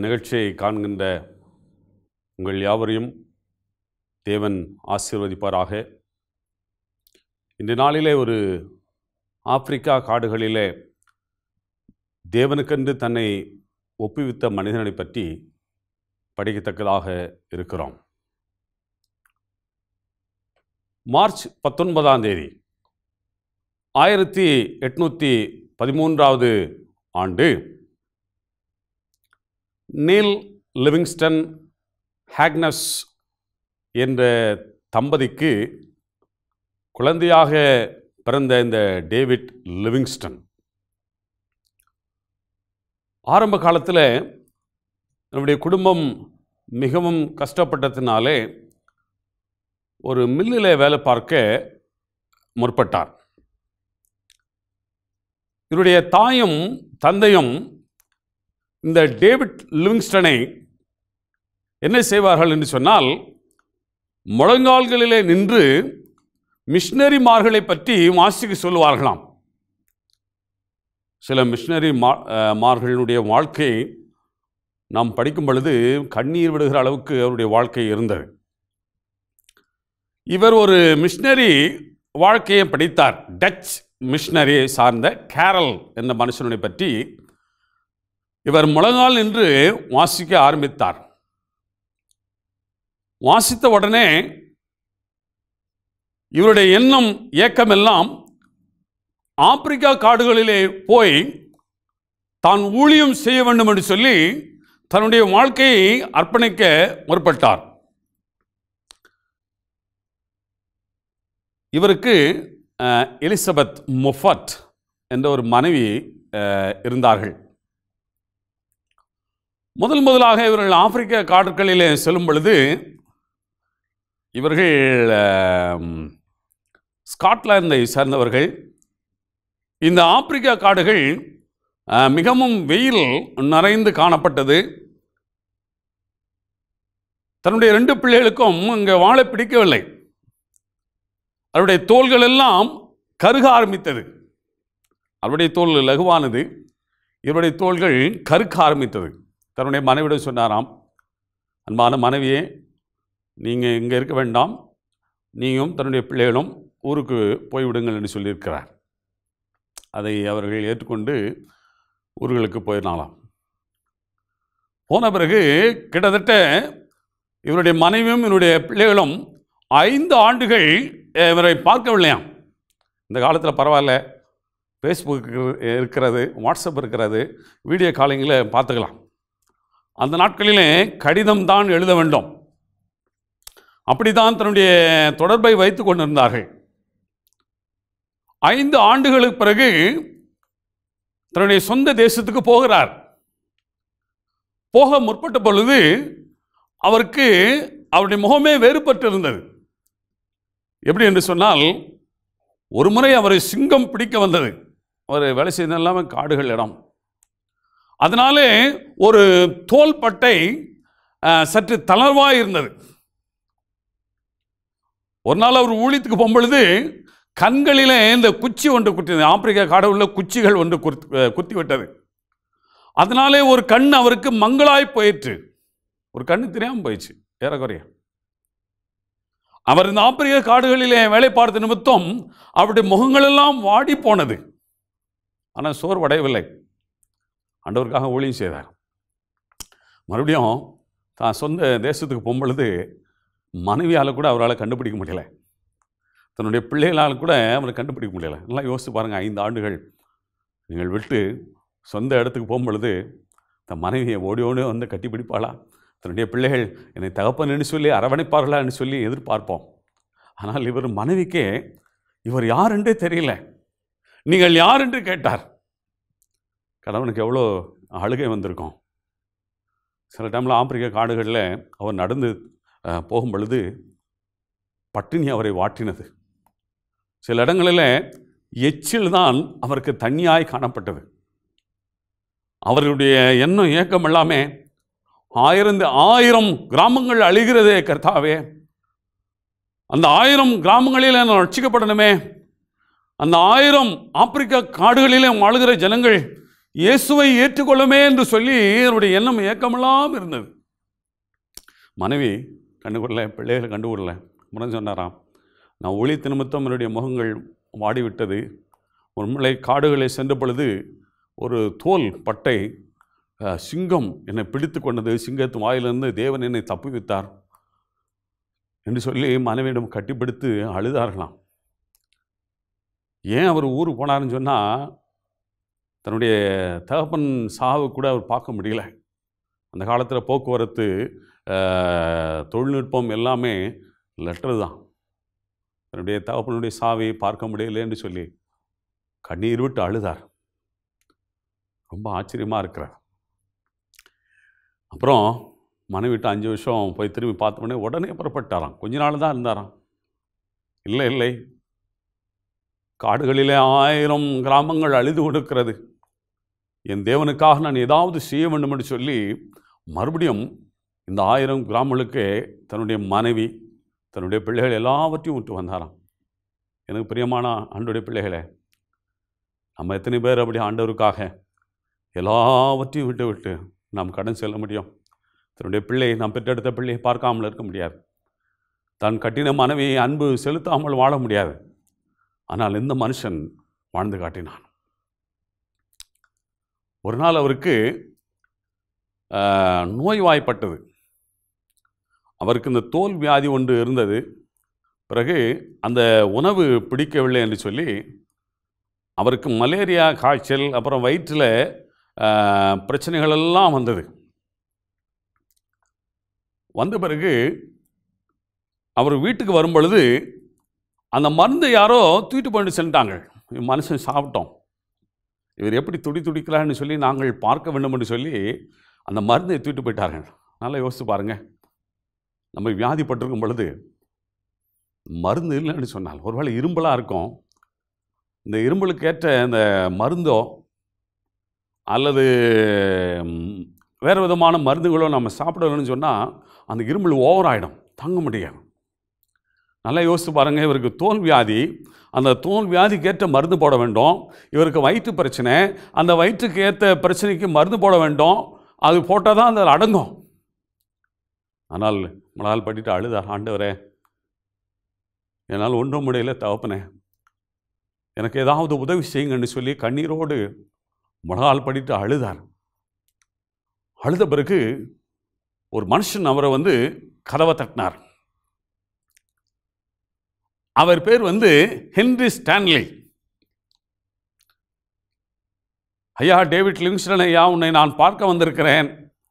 நிகழ்ச்சியை காண்கின்ற உங்கள் யாவரையும் தேவன் ஆசீர்வதிப்பாராக இந்த நாளிலே ஒரு ஆப்பிரிக்கா காடுகளிலே தேவனுக்கென்று தன்னை ஒப்புவித்த மனிதனை பற்றி படிக்கத்தக்கதாக இருக்கிறோம் மார்ச் பத்தொன்பதாம் தேதி ஆயிரத்தி எட்நூற்றி பதிமூன்றாவது ஆண்டு நீல் லிவிங்ஸ்டன் ஹேக்னஸ் என்ற தம்பதிக்கு குழந்தையாக பிறந்த இந்த டேவிட் லிவிங்ஸ்டன் ஆரம்ப காலத்தில் நம்முடைய குடும்பம் மிகவும் கஷ்டப்பட்டதினாலே ஒரு மில்லில் வேலை பார்க்க முற்பட்டார் இவருடைய தாயும் தந்தையும் இந்த டேவிட் லிவிங்ஸ்டனை என்ன செய்வார்கள் என்று சொன்னால் முழங்கால்களிலே நின்று மிஷினரிமார்களை பற்றி வாசிக்க சொல்லுவார்களாம் சில மிஷினரி மா அஹ், மார்களுடைய வாழ்க்கையை நாம் படிக்கும் பொழுது கண்ணீர் விடுகிற அளவுக்கு அவருடைய வாழ்க்கை இருந்தது இவர் ஒரு மிஷினரி வாழ்க்கையை படித்தார் டச் மிஷினரியை சார்ந்த கேரல் என்ற மனுஷனை பற்றி இவர் முழங்கால் நின்று வாசிக்க ஆரம்பித்தார் வாசித்த உடனே இவருடைய எண்ணம் ஏக்கமெல்லாம் ஆப்பிரிக்கா காடுகளிலே போய் தான் ஊழியம் செய்ய வேண்டும் என்று சொல்லி தன்னுடைய வாழ்க்கையை அர்ப்பணிக்க முற்பட்டார் இவருக்கு அஹ், எலிசபெத் முஃபட் என்ற ஒரு மனைவி அஹ், இருந்தார்கள் முதல் முதலாக இவர்கள் ஆப்பிரிக்க காடுகளிலே செல்லும் பொழுது இவர்கள் அஹ், ஸ்காட்லாந்தை சேர்ந்தவர்கள் இந்த ஆப்பிரிக்கா காடுகள் அஹ், மிகவும் வெயில் நிறைந்து காணப்பட்டது தன்னுடைய ரெண்டு பிள்ளைகளுக்கும் அங்கே வாழ பிடிக்கவில்லை அவருடைய தோள்கள் எல்லாம் கருக ஆரம்பித்தது அவருடைய தோல் லகுவானது இவருடைய தோள்கள் கருக்க ஆரம்பித்தது தன்னுடைய மனைவிடம் சொன்னாராம் அன்பான மனைவியே நீங்கள் இங்கே இருக்க வேண்டாம் நீயும் தன்னுடைய பிள்ளைகளும் ஊருக்கு போய்விடுங்கள் என்று சொல்லியிருக்கிறார் அதை அவர்கள் ஏற்றுக்கொண்டு ஊர்களுக்கு போயிடலாம் போன பிறகு கிட்டத்தட்ட இவருடைய மனைவியும் இவருடைய பிள்ளைகளும் ஐந்து ஆண்டுகள் அஹ், இவரை பார்க்கவில்லையாம் இந்த காலத்தில் பரவாயில்ல ஃபேஸ்புக் இருக்கிறது வாட்ஸ்அப் இருக்கிறது வீடியோ காலிங்கில் பார்த்துக்கலாம் அந்த நாட்களிலே கடிதம் தான் எழுத வேண்டும் அப்படித்தான் தன்னுடைய தொடர்பை வைத்து கொண்டிருந்தார்கள் ஐந்து ஆண்டுகளுக்கு பிறகு தன்னுடைய சொந்த தேசத்துக்கு போகிறார் போக முற்பட்ட பொழுது அவருக்கு அவருடைய முகமே வேறுபட்டு இருந்தது எப்படி என்று சொன்னால் ஒரு முறை அவரை சிங்கம் பிடிக்க வந்தது அவர் வேலை செய்த எல்லாமே காடுகள் இடம் அதனாலே ஒரு தோள்பட்டை அஹ், சற்று தளர்வாக இருந்தது ஒரு நாள் அவர் ஊழியத்துக்கு போகும்பொழுது கண்களிலே இந்த குச்சி ஒன்று குத்தியது ஆப்பிரிக்கா காடுகளில் குச்சிகள் ஒன்று குத்தி அஹ், குத்தி விட்டது அதனாலே ஒரு கண் அவருக்கு மங்களாய் போயிற்று ஒரு கண்ணு தெரியாமல் போயிடுச்சு ஏறக்குறைய அவர் இந்த ஆப்பிரிக்க காடுகளிலே வேலை பார்த்த நிமித்தம் அவருடைய முகங்களெல்லாம் வாடி போனது ஆனால் சோர்வடையவில்லை ஆண்டவருக்காக ஊழியம் செய்தார் மறுபடியும் தான் சொந்த தேசத்துக்கு போகும்பொழுது மனைவியால் கூட அவரால் கண்டுபிடிக்க முடியல தன்னுடைய பிள்ளைகளால் கூட அவரை கண்டுபிடிக்க முடியல நல்லா யோசித்து பாருங்கள் ஐந்து ஆண்டுகள் நீங்கள் விட்டு சொந்த இடத்துக்கு போகும்பொழுது தன் மனைவியை ஓடி ஓடி வந்து கட்டிப்பிடிப்பாளா தன்னுடைய பிள்ளைகள் என்னை தகப்பன்னு சொல்லி அரவணைப்பார்களான்னு சொல்லி எதிர்பார்ப்போம் ஆனால் இவர் மனைவிக்கே இவர் யார் என்றே தெரியல நீங்கள் யார் என்று கேட்டார் கணவனுக்கு எவ்வளோ அழுகை வந்திருக்கும் சில டைமில் ஆப்பிரிக்க காடுகளில் அவர் நடந்து அஹ், போகும் பொழுது பட்டினி அவரை வாட்டினது சில இடங்களில் எச்சில் தான் அவருக்கு தண்ணியாய் காணப்பட்டது அவருடைய எண்ணம் ஏக்கம் எல்லாமே ஆயிரம் ஆயிரம் கிராமங்கள் அழிகிறதே கர்த்தாவே அந்த ஆயிரம் கிராமங்களில் நான் ரட்சிக்கப்படணுமே அந்த ஆயிரம் ஆப்பிரிக்கா காடுகளிலே வாழுகிற ஜனங்கள் இயேசுவை ஏற்றுக்கொள்ளுமே என்று சொல்லி அவருடைய எண்ணம் ஏக்கமெல்லாம் இருந்தது மனைவி கண்டுகொள்ள பிள்ளைகளை கண்டுகொள்ளல முரண் சொன்னாராம் நான் ஒளி நிமித்தம் என்னுடைய முகங்கள் வாடிவிட்டது ஒரு முறை காடுகளை சென்ற பொழுது ஒரு தோல் பட்டை அஹ், சிங்கம் என்னை பிடித்து கொண்டது சிங்கத்து வாயிலிருந்து தேவன் என்னை தப்புவித்தார் என்று சொல்லி மனைவியிடம் கட்டிப்பிடித்து அழுதார்களாம் ஏன் அவர் ஊருக்கு போனாருன்னு சொன்னால் தன்னுடைய தகப்பன் சாவு கூட அவர் பார்க்க முடியல அந்த காலத்தில் போக்குவரத்து அஹ், தொழில்நுட்பம் எல்லாமே லெட்டர் தான் தன்னுடைய தகப்பனுடைய சாவை பார்க்க முடியல என்று சொல்லி கண்ணீர் விட்டு அழுதார் ரொம்ப ஆச்சரியமாக இருக்கிறார் அப்புறம் மனைவிட்டு அஞ்சு வருஷம் போய் திரும்பி பார்த்த உடனே உடனே புறப்பட்டாராம் கொஞ்ச நாள் தான் இருந்தாராம் இல்லை இல்லை காடுகளிலே ஆயிரம் கிராமங்கள் அழிந்து கொடுக்கிறது என் தேவனுக்காக நான் ஏதாவது செய்ய வேண்டும் என்று சொல்லி மறுபடியும் இந்த ஆயிரம் கிராமங்களுக்கு தன்னுடைய மனைவி தன்னுடைய பிள்ளைகள் எல்லாவற்றையும் விட்டு வந்தாராம் எனக்கு பிரியமான ஆண்டுடைய பிள்ளைகளே நம்ம எத்தனை பேர் அப்படி ஆண்டவருக்காக எல்லாவற்றையும் விட்டு விட்டு நாம் கடன் செல்ல முடியும் தன்னுடைய பிள்ளை நாம் பெற்றெடுத்த பிள்ளையை பார்க்காமல் இருக்க முடியாது தான் கட்டின மனைவியை அன்பு செலுத்தாமல் வாழ முடியாது ஆனால் இந்த மனுஷன் வாழ்ந்து காட்டினான் ஒரு நாள் அவருக்கு ஆஹ், நோய்வாய்ப்பட்டது அவருக்கு இந்த தோல் வியாதி ஒன்று இருந்தது பிறகு அந்த உணவு பிடிக்கவில்லை என்று சொல்லி அவருக்கு மலேரியா காய்ச்சல் அப்புறம் வயிற்றில் ஆஹ், பிரச்சனைகள் எல்லாம் வந்தது வந்த பிறகு அவர் வீட்டுக்கு வரும் பொழுது அந்த மருந்து யாரோ தூக்கிட்டு போயிட்டு சென்றாங்க இவன் மனுஷன் சாப்பிட்டோம் இவர் எப்படி துடி துடிக்கிறான்னு சொல்லி நாங்கள் பார்க்க வேண்டும் என்று சொல்லி அந்த மருந்தை தூக்கிட்டு போயிட்டார்கள் நல்லா யோசித்து பாருங்கள் நம்ம வியாதிப்பட்டிருக்கும் பொழுது மருந்து இல்லைன்னு சொன்னால் ஒருவேளை இரும்பலாக இருக்கும் இந்த இரும்பலுக்கு ஏற்ற இந்த மருந்தோ அல்லது ம், வேறு விதமான மருந்துகளோ நம்ம சாப்பிடணும்னு சொன்னால் அந்த இருமல் ஓவர் ஆகிடும் தாங்க முடியாது நல்லா யோசித்து பாருங்கள் இவருக்கு தோல் வியாதி அந்த தோல் வியாதிக்கு ஏற்ற மருந்து போட வேண்டும் இவருக்கு வயிற்று பிரச்சனை அந்த வயிற்றுக்கு ஏற்ற பிரச்சனைக்கு மருந்து போட வேண்டும் அது போட்டால் தான் அந்த அடங்கும் ஆனால் மலால் படிட்டு அழுதார் ஆண்டவரே என்னால் ஒன்றும் முடியல தகப்பனே எனக்கு ஏதாவது உதவி செய்யுங்கன்னு சொல்லி கண்ணீரோடு முழகால் படிட்டு அழுதார் அழுத பிறகு ஒரு மனுஷன் அவரை வந்து கதவை தட்டினார் அவர் பேர் வந்து ஹென்ரி ஸ்டான்லி ஐயா டேவிட் லிங்ஸ்டன் ஐயா உன்னை நான் பார்க்க வந்திருக்கிறேன்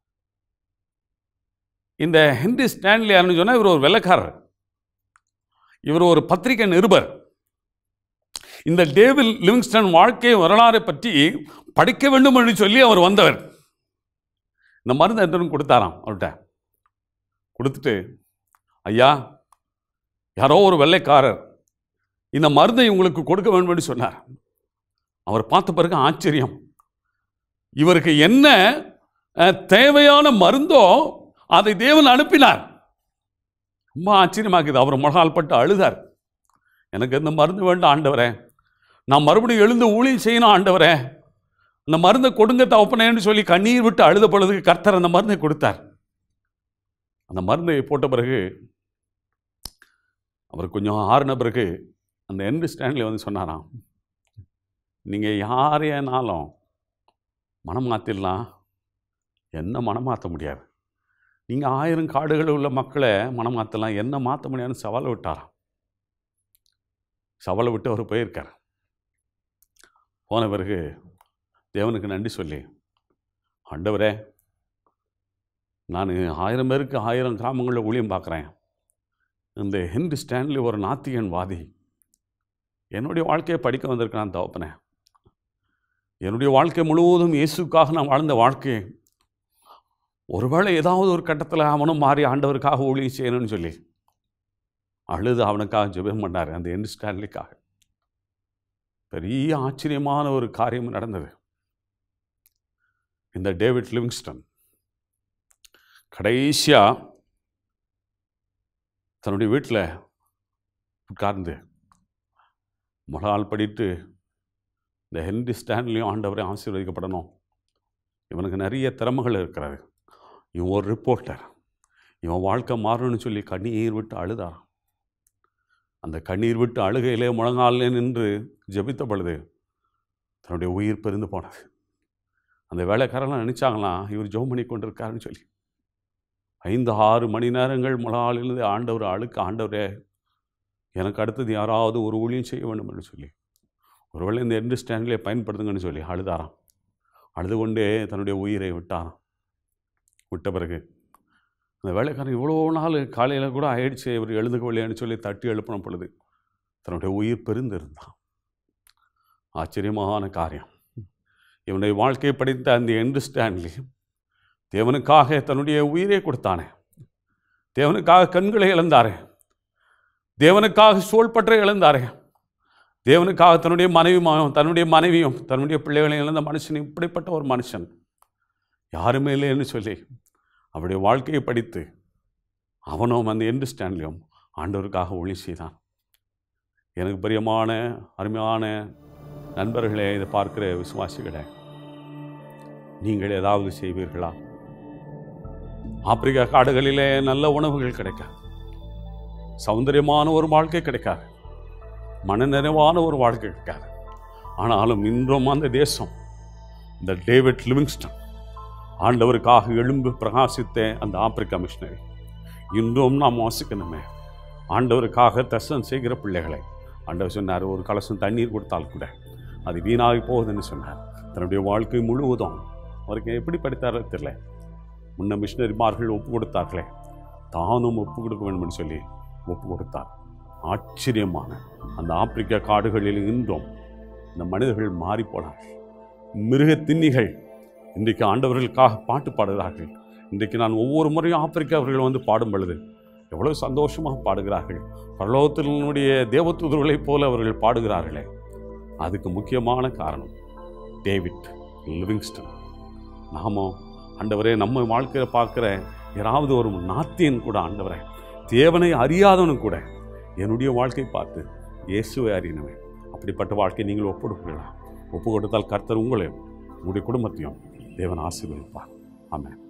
இந்த ஹென்ரி ஸ்டான்லி யாருன்னு சொன்னால் இவர் ஒரு வெள்ளக்காரர் இவர் ஒரு பத்திரிகை நிருபர் இந்த டேவில் லிவிங்ஸ்டன் வாழ்க்கை வரலாறை பற்றி படிக்க வேண்டும் என்று சொல்லி அவர் வந்தவர் இந்த மருந்து எடுத்துன்னு கொடுத்தாராம் அவர்கிட்ட கொடுத்துட்டு ஐயா யாரோ ஒரு வெள்ளைக்காரர் இந்த மருந்தை உங்களுக்கு கொடுக்க வேண்டும் என்று சொன்னார் அவர் பார்த்த பிறகு ஆச்சரியம் இவருக்கு என்ன அஹ், தேவையான மருந்தோ அதை தேவன் அனுப்பினார் ரொம்ப ஆச்சரியமாக்குது அவர் முழகால் பட்டு அழுதார் எனக்கு இந்த மருந்து வேண்டாம் ஆண்டவரே நான் மறுபடியும் எழுந்து ஊழியம் செய்யணும் ஆண்டவரே இந்த மருந்தை கொடுங்க தவப்பனேன்னு சொல்லி கண்ணீர் விட்டு அழுத பொழுது கர்த்தர் அந்த மருந்தை கொடுத்தார் அந்த மருந்தை போட்ட பிறகு அவர் கொஞ்சம் ஆறுன பிறகு அந்த எண்டு ஸ்டாண்டில் வந்து சொன்னாராம் நீங்கள் யாரையானாலும் மனம் மாற்றிடலாம் என்ன மனம் மாற்ற முடியாது நீங்கள் ஆயிரம் காடுகளில் உள்ள மக்களை மனம் மாற்றலாம் என்ன மாற்ற முடியாதுன்னு சவாலை விட்டாராம் சவாலை விட்டு அவர் போயிருக்கார் போன பிறகு தேவனுக்கு நன்றி சொல்லி ஆண்டவரே நான் ஆயிரம் பேருக்கு ஆயிரம் கிராமங்களில் ஊழியம் பார்க்குறேன் இந்த ஹென்ரி ஸ்டான்லி ஒரு நாத்திகன் வாதி என்னுடைய வாழ்க்கையை படிக்க வந்திருக்கிறான் தவப்பனே என்னுடைய வாழ்க்கை முழுவதும் இயேசுக்காக நான் வாழ்ந்த வாழ்க்கையை ஒருவேளை ஏதாவது ஒரு கட்டத்தில் அவனும் மாறி ஆண்டவருக்காக ஊழியம் செய்யணும்னு சொல்லி அழுது அவனுக்காக ஜெபம் பண்ணார் அந்த ஹென்ரி ஸ்டான்லிக்காக பெரிய ஆச்சரியமான ஒரு காரியம் நடந்தது இந்த டேவிட் லிவிங்ஸ்டன் கடைசியாக தன்னுடைய வீட்டில் உட்கார்ந்து முழால் படித்து இந்த ஹென்ரி ஸ்டான்லையும் ஆண்டவரை ஆசீர்வதிக்கப்படணும் இவனுக்கு நிறைய திறமைகள் இருக்கிறது இவன் ஒரு ரிப்போர்ட்டர் இவன் வாழ்க்கை மாறணும்னு சொல்லி கண்ணீர் விட்டு அழுதாராம் அந்த கண்ணீர் விட்டு அழுகையிலே முழங்காலே நின்று ஜெபித்த பொழுது தன்னுடைய உயிர் பெருந்து போனது அந்த வேலைக்காரெல்லாம் நினச்சாங்களாம் இவர் ஜோம் பண்ணி கொண்டிருக்காருன்னு சொல்லி ஐந்து ஆறு மணி நேரங்கள் முழங்காலிலிருந்து ஆண்டவர் அழுக்க ஆண்டவரே எனக்கு அடுத்தது யாராவது ஒரு ஊழியம் செய்ய வேண்டும் என்று சொல்லி ஒருவேளை இந்த எண்டு ஸ்டாண்ட்லேயே பயன்படுத்துங்கன்னு சொல்லி அழுதாராம் அழுது கொண்டே தன்னுடைய உயிரை விட்டாராம் விட்ட பிறகு அந்த வேலைக்காரன் இவ்வளோ நாள் காலையில் கூட ஆயிடுச்சு இவர் எழுந்துக்கவில்லைன்னு சொல்லி தட்டி எழுப்பின பொழுது தன்னுடைய உயிர் பெருந்திருந்தான் ஆச்சரியமான காரியம் இவனுடைய வாழ்க்கையை படித்த அந்த எண்டு ஸ்டான்லி தேவனுக்காக தன்னுடைய உயிரை கொடுத்தானே தேவனுக்காக கண்களை இழந்தாரே தேவனுக்காக சோழ்பற்றை இழந்தாரே தேவனுக்காக தன்னுடைய மனைவியும் தன்னுடைய மனைவியும் தன்னுடைய பிள்ளைகளையும் இழந்த மனுஷன் இப்படிப்பட்ட ஒரு மனுஷன் யாருமே இல்லைன்னு சொல்லி அவருடைய வாழ்க்கையை படித்து அவனும் அந்த எண்டு ஸ்டாண்ட்லையும் ஆண்டவருக்காக ஒளி செய்தான் எனக்கு பிரியமான அருமையான நண்பர்களே இதை பார்க்கிற விசுவாசிகளே நீங்கள் ஏதாவது செய்வீர்களா ஆப்பிரிக்கா காடுகளிலே நல்ல உணவுகள் கிடைக்காது சௌந்தரியமான ஒரு வாழ்க்கை கிடைக்காது மனநிறைவான ஒரு வாழ்க்கை கிடைக்காது ஆனாலும் இன்றும் அந்த தேசம் இந்த டேவிட் லிவிங்ஸ்டன் ஆண்டவருக்காக எழும்பு பிரகாசித்த அந்த ஆப்பிரிக்கா மிஷினரி இன்றும் நாம் வாசிக்கணுமே ஆண்டவருக்காக தர்சனம் செய்கிற பிள்ளைகளை ஆண்டவர் சொன்னார் ஒரு கலசம் தண்ணீர் கொடுத்தால் கூட அது வீணாகி போகுதுன்னு சொன்னார் தன்னுடைய வாழ்க்கை முழுவதும் அவருக்கு எப்படி படித்தாரோ தெரியல முன்ன மிஷினரிமார்கள் ஒப்பு கொடுத்தார்களே தானும் ஒப்பு கொடுக்க வேண்டும்னு சொல்லி ஒப்பு கொடுத்தார் ஆச்சரியமான அந்த ஆப்பிரிக்கா காடுகளில் இன்றும் இந்த மனிதர்கள் மாறி போனார்கள் மிருக தின்னிகள் இன்றைக்கு ஆண்டவர்களுக்காக பாட்டு பாடுகிறார்கள் இன்றைக்கு நான் ஒவ்வொரு முறையும் ஆப்பிரிக்கா அவர்கள் வந்து பாடும் பொழுது எவ்வளவு சந்தோஷமாக பாடுகிறார்கள் பரலோகத்தினுடைய தேவதூதர்களைப் போல அவர்கள் பாடுகிறார்களே அதுக்கு முக்கியமான காரணம் டேவிட் லிவிங்ஸ்டன் நாமோ ஆண்டவரே நம்ம வாழ்க்கையில் பார்க்குற யாராவது ஒரு நாத்தியன் கூட ஆண்டவரே தேவனை அறியாதவனும் கூட என்னுடைய வாழ்க்கை பார்த்து இயேசுவை அறியினவன் அப்படிப்பட்ட வாழ்க்கை நீங்கள் ஒப்பு கொடுப்பீங்களா ஒப்பு கொடுத்தால் கர்த்தர் உங்களையும் உங்களுடைய குடும்பத்தையும் தேவன் ஆசீர்வதிப்பார் ஆமென்